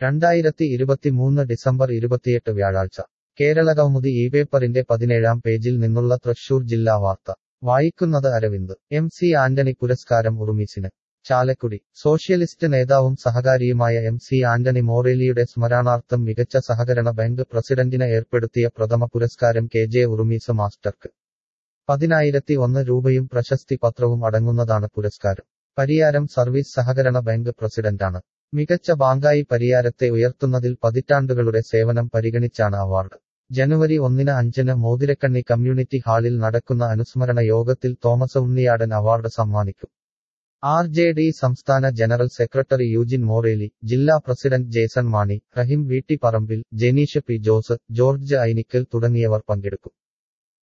രണ്ടായിരത്തി ഇരുപത്തിമൂന്ന് ഡിസംബർ ഇരുപത്തിയെട്ട് വ്യാഴാഴ്ച കേരളകൗമുദി ഈ പേപ്പറിന്റെ പതിനേഴാം പേജിൽ നിന്നുള്ള തൃശൂർ ജില്ലാ വാർത്ത വായിക്കുന്നത് അരവിന്ദ് എം സി ആന്റണി പുരസ്കാരം ഉറുമീസിന് ചാലക്കുടി സോഷ്യലിസ്റ്റ് നേതാവും സഹകാരിയുമായ എം സി ആന്റണി മോറേലിയുടെ സ്മരണാർത്ഥം മികച്ച സഹകരണ ബാങ്ക് പ്രസിഡന്റിന് ഏർപ്പെടുത്തിയ പ്രഥമ പുരസ്കാരം കെ ജെ ഉറുമീസ് മാസ്റ്റർക്ക് പതിനായിരത്തി ഒന്ന് രൂപയും പ്രശസ്തി പത്രവും അടങ്ങുന്നതാണ് പുരസ്കാരം പരിയാരം സർവീസ് സഹകരണ ബാങ്ക് പ്രസിഡന്റാണ് മികച്ച ബാങ്കായി പരിയാരത്തെ ഉയർത്തുന്നതിൽ പതിറ്റാണ്ടുകളുടെ സേവനം പരിഗണിച്ചാണ് അവാർഡ് ജനുവരി ഒന്നിന് അഞ്ചിന് മോതിരക്കണ്ണി കമ്മ്യൂണിറ്റി ഹാളിൽ നടക്കുന്ന അനുസ്മരണ യോഗത്തിൽ തോമസ് ഉണ്ണിയാടൻ അവാർഡ് സമ്മാനിക്കും ആർ ജെ ഡി സംസ്ഥാന ജനറൽ സെക്രട്ടറി യൂജിൻ മോറേലി ജില്ലാ പ്രസിഡന്റ് ജേസൺ മാണി റഹിം വീട്ടിപ്പറമ്പിൽ ജെനീഷ് പി ജോസ് ജോർജ് ഐനിക്കൽ തുടങ്ങിയവർ പങ്കെടുക്കും